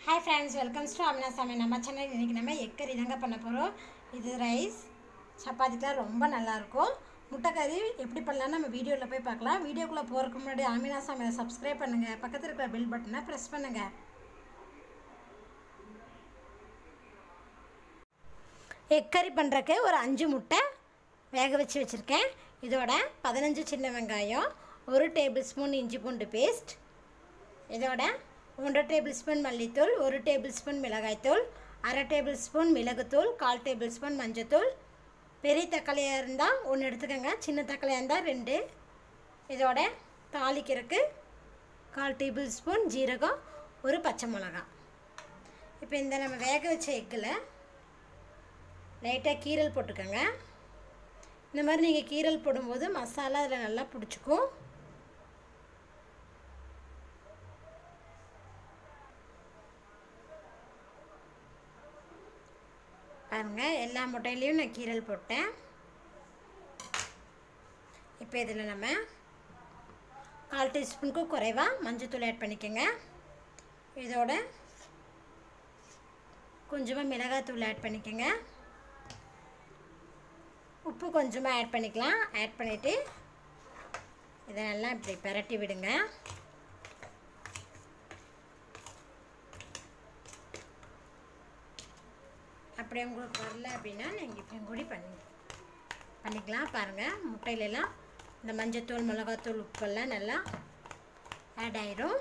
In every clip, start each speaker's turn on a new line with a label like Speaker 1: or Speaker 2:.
Speaker 1: hi friends welcomes to Amina Sami நம்ம channel இன்றைக்கி நம்ம எக் கறி தாங்க பண்ண போகிறோம் இது ரைஸ் சப்பாத்திக்கெலாம் ரொம்ப நல்லாயிருக்கும் முட்டைக்கறி எப்படி பண்ணலாம்னு நம்ம வீடியோவில் போய் பார்க்கலாம் வீடியோக்குள்ளே போகிறதுக்கு முன்னாடி அமினா சாமியை சப்ஸ்கிரைப் பண்ணுங்கள் பக்கத்தில் இருக்கிற பெல் பட்டனை ப்ரெஸ் பண்ணுங்கள் எக் கறி பண்ணுறக்கு ஒரு அஞ்சு முட்டை வேக வச்சு வச்சுருக்கேன் இதோட பதினஞ்சு சின்ன வெங்காயம் ஒரு டேபிள் ஸ்பூன் இஞ்சி பூண்டு பேஸ்ட் இதோட ஒன்றரை டேபிள் ஸ்பூன் மல்லித்தூள் ஒரு டேபிள் ஸ்பூன் மிளகாய்த்தூள் அரை டேபிள் ஸ்பூன் மிளகுத்தூள் கால் டேபிள் ஸ்பூன் மஞ்சத்தூள் பெரிய தக்காளியாக இருந்தால் ஒன்று எடுத்துக்கோங்க சின்ன தக்காளியாக இருந்தால் ரெண்டு இதோட தாளிக்கிறதுக்கு கால் டேபிள் ஸ்பூன் ஜீரகம் ஒரு பச்சை மிளகாய் இப்போ இந்த நம்ம வேக வச்ச எக்கில் லைட்டாக கீரல் போட்டுக்கோங்க இந்த மாதிரி நீங்கள் கீரல் போடும்போது மசாலா அதில் நல்லா பிடிச்சிக்கும் பாருங்கள் எல்லா முட்டையிலையும் நான் கீரல் போட்டேன் இப்போ இதில் நம்ம கால் டீஸ்பூனுக்கு குறைவாக மஞ்சத்தூள் ஆட் பண்ணிக்கோங்க இதோட கொஞ்சமாக மிளகாத்தூள் ஆட் பண்ணிக்கோங்க உப்பு கொஞ்சமாக ஆட் பண்ணிக்கலாம் ஆட் பண்ணிவிட்டு இதை நல்லா இப்படி பரட்டி விடுங்க அப்படி உங்களுக்கு வரல அப்படின்னா நீங்கள் இப்படியும் கூட பண்ணி பண்ணிக்கலாம் பாருங்கள் முட்டையிலலாம் இந்த மஞ்சத்தூள் மிளகாத்தூள் உப்பெல்லாம் நல்லா ஆட் ஆயிடும்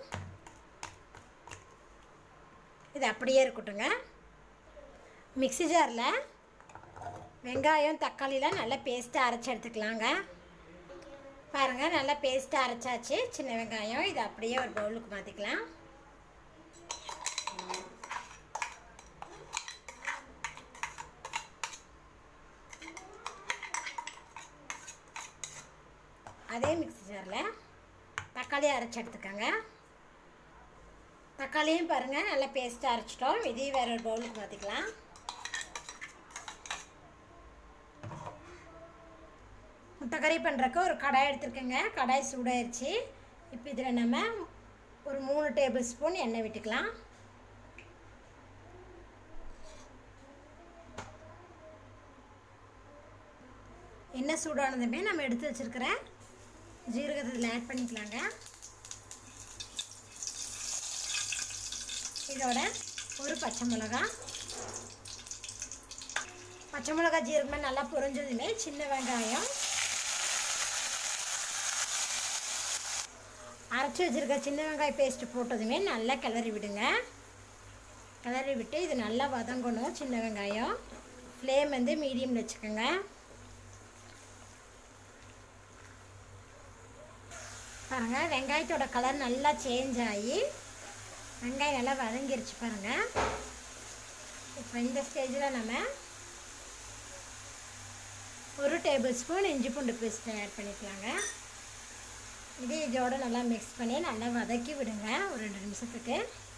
Speaker 1: இது அப்படியே இருக்கட்டுங்க மிக்ஸி ஜாரில் வெங்காயம் தக்காளிலாம் நல்லா பேஸ்ட்டாக அரைச்சி எடுத்துக்கலாங்க பாருங்கள் நல்லா பேஸ்ட்டாக அரைச்சாச்சு சின்ன வெங்காயம் இது அப்படியே ஒரு பவுலுக்கு மாற்றிக்கலாம் அதே மிக்ஸி ஜாரில் தக்காளி அரைச்சி எடுத்துக்கோங்க தக்காளியும் பாருங்கள் நல்லா பேஸ்ட்டாக அரைச்சிட்டோம் இதையும் வேறு ஒரு பவுலுக்கு மாற்றிக்கலாம் முட்டைக்கறி பண்ணுறக்கு ஒரு கடாய் எடுத்துருக்கேங்க கடாய் சூடாயிருச்சு இப்போ இதில் நம்ம ஒரு மூணு டேபிள் ஸ்பூன் எண்ணெய் விட்டுக்கலாம் எண்ணெய் சூடானதுமே நம்ம எடுத்து வச்சுருக்கிற ஜீரகத்தை இதில் ஆட் பண்ணிக்கலாங்க இதோட ஒரு பச்சை மிளகா பச்சை மிளகா ஜீரகமே நல்லா புரிஞ்சதுமே சின்ன வெங்காயம் அரைச்சி வச்சுருக்க சின்ன வெங்காய பேஸ்ட்டு போட்டதுமே நல்லா கிளறி விடுங்க கிளறி விட்டு இது நல்லா வதங்கணும் சின்ன வெங்காயம் ஃப்ளேம் வந்து மீடியமில் வச்சுக்கோங்க பாருங்கள் வெங்காயத்தோட கலர் நல்லா சேஞ்ச் ஆகி வெங்காயம் நல்லா வதங்கிருச்சு பாருங்கள் இப்போ இந்த ஸ்டேஜில் நம்ம ஒரு டேபிள் ஸ்பூன் இஞ்சி பூண்டு பேஸ்ட் ஆட் பண்ணிக்கலாங்க இது இதோட நல்லா மிக்ஸ் பண்ணி நல்லா வதக்கி விடுங்க ஒரு ரெண்டு நிமிஷத்துக்கு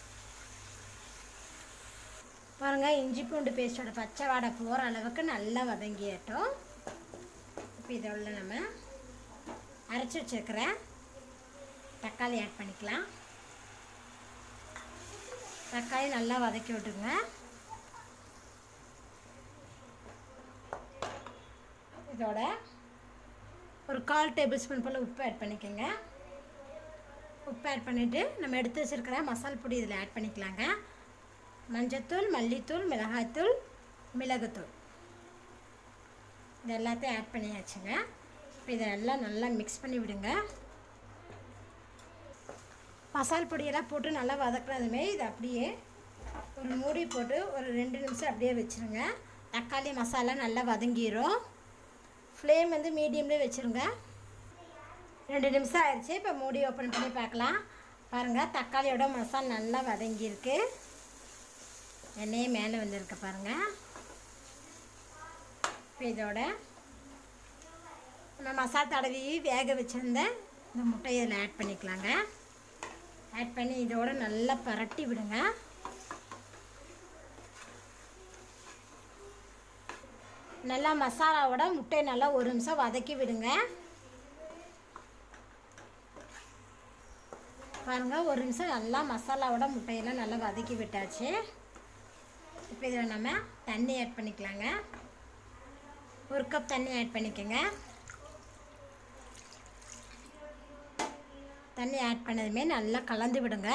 Speaker 1: பாருங்கள் இஞ்சி பூண்டு பேஸ்ட்டோட பச்சை வாடை போகிற அளவுக்கு நல்லா வதங்கியட்டும் இப்போ இதோட நம்ம அரைச்சி வச்சுருக்கிற தக்காளி ஆட் பண்ணிக்கலாம் தக்காளி நல்லா வதக்கி விட்டுருங்க இதோட ஒரு கால் டேபிள் ஸ்பூன் போல் உப்பு ஆட் பண்ணிக்கோங்க உப்பு ஆட் பண்ணிவிட்டு நம்ம எடுத்து வச்சுருக்கிற மசால் பொடி இதில் ஆட் பண்ணிக்கலாங்க மஞ்சத்தூள் மல்லித்தூள் மிளகாய்த்தூள் மிளகுத்தூள் இது எல்லாத்தையும் ஆட் பண்ணியாச்சுங்க இப்போ இதெல்லாம் நல்லா மிக்ஸ் பண்ணி விடுங்க மசால் பொடியெல்லாம் போட்டு நல்லா வதக்குனதுமே இது அப்படியே ஒரு மூடி போட்டு ஒரு ரெண்டு நிமிஷம் அப்படியே வச்சுருங்க தக்காளி மசாலா நல்லா வதங்கிடும் ஃப்ளேம் வந்து மீடியம்லேயே வச்சுருங்க ரெண்டு நிமிஷம் ஆயிடுச்சு இப்போ மூடி ஓப்பன் பண்ணி பார்க்கலாம் பாருங்கள் தக்காளியோட மசாலா நல்லா வதங்கியிருக்கு எண்ணெயே மேலே வந்திருக்கு பாருங்கள் இப்போ இதோட நம்ம மசாலா தடவி வேக வச்சுருந்த இந்த முட்டையை இதில் ஆட் பண்ணிக்கலாங்க ஆட் பண்ணி இதோட நல்லா பரட்டி விடுங்க நல்லா மசாலாவோட முட்டையை நல்லா ஒரு நிமிஷம் வதக்கி விடுங்க பாருங்கள் ஒரு நிமிஷம் நல்லா மசாலாவோட முட்டையெல்லாம் நல்லா வதக்கி விட்டாச்சு இப்போ இதில் நம்ம தண்ணி ஆட் பண்ணிக்கலாங்க ஒரு கப் தண்ணி ஆட் பண்ணிக்கோங்க தண்ணி ஆட் பண்ணதுமே நல்லா கலந்து விடுங்க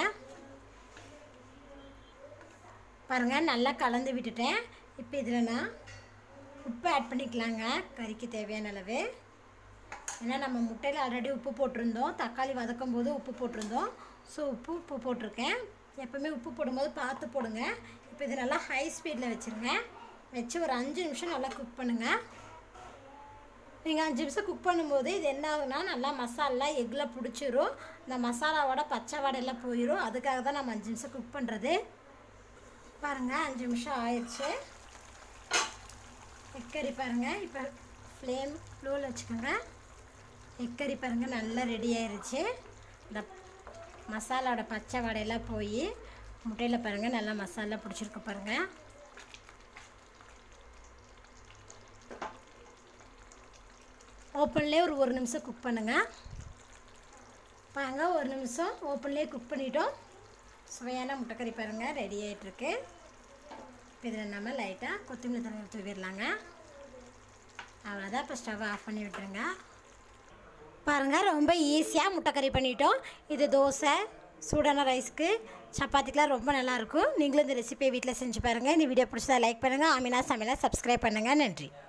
Speaker 1: பாருங்கள் நல்லா கலந்து விட்டுட்டேன் இப்போ இதில் நான் உப்பு ஆட் பண்ணிக்கலாங்க கறிக்கு தேவையான அளவு ஏன்னா நம்ம முட்டையில் ஆல்ரெடி உப்பு போட்டிருந்தோம் தக்காளி வதக்கும் போது உப்பு போட்டிருந்தோம் ஸோ உப்பு உப்பு போட்டிருக்கேன் எப்போவுமே உப்பு போடும்போது பார்த்து போடுங்க இப்போ இது நல்லா ஹை ஸ்பீடில் வச்சுருங்க வச்சு ஒரு அஞ்சு நிமிஷம் நல்லா குக் பண்ணுங்கள் நீங்கள் அஞ்சு நிமிஷம் குக் பண்ணும்போது இது என்ன ஆகுனா நல்லா மசாலா எக்கில் பிடிச்சிரும் இந்த மசாலாவோட பச்சை வடையெல்லாம் போயிடும் அதுக்காக தான் நம்ம அஞ்சு நிமிஷம் குக் பண்ணுறது பாருங்கள் அஞ்சு நிமிஷம் ஆயிடுச்சு எக்கறி பாருங்கள் இப்போ ஃப்ளேம் லோவில் வச்சுக்கோங்க எக்கறி பாருங்கள் நல்லா ரெடி ஆயிருச்சு இந்த மசாலாவோட பச்சை வடையெல்லாம் போய் முட்டையில் பாருங்கள் நல்லா மசாலா பிடிச்சிருக்கு பாருங்கள் ஓப்பன்லேயே ஒரு ஒரு நிமிஷம் குக் பண்ணுங்கள் பாருங்க ஒரு நிமிஷம் ஓப்பன்லேயே குக் பண்ணிட்டோம் சுவையான முட்டைக்கறி பாருங்கள் ரெடி ஆகிட்டுருக்கு இப்போ இதில் நம்ம லைட்டாக கொத்தமல்லி தண்ணி தூவிடலாங்க அவ்வளோதான் இப்போ ஸ்டவ் ஆஃப் பண்ணி விட்டுருங்க பாருங்கள் ரொம்ப ஈஸியாக முட்டைக்கறி பண்ணிட்டோம் இது தோசை சூடான ரைஸ்க்கு சப்பாத்திக்கெலாம் ரொம்ப நல்லாயிருக்கும் நீங்களும் இந்த ரெசிபியை வீட்டில் செஞ்சு பாருங்கள் இந்த வீடியோ பிடிச்சதா லைக் பண்ணுங்கள் ஆமினா சமையலை சப்ஸ்கிரைப் பண்ணுங்கள் நன்றி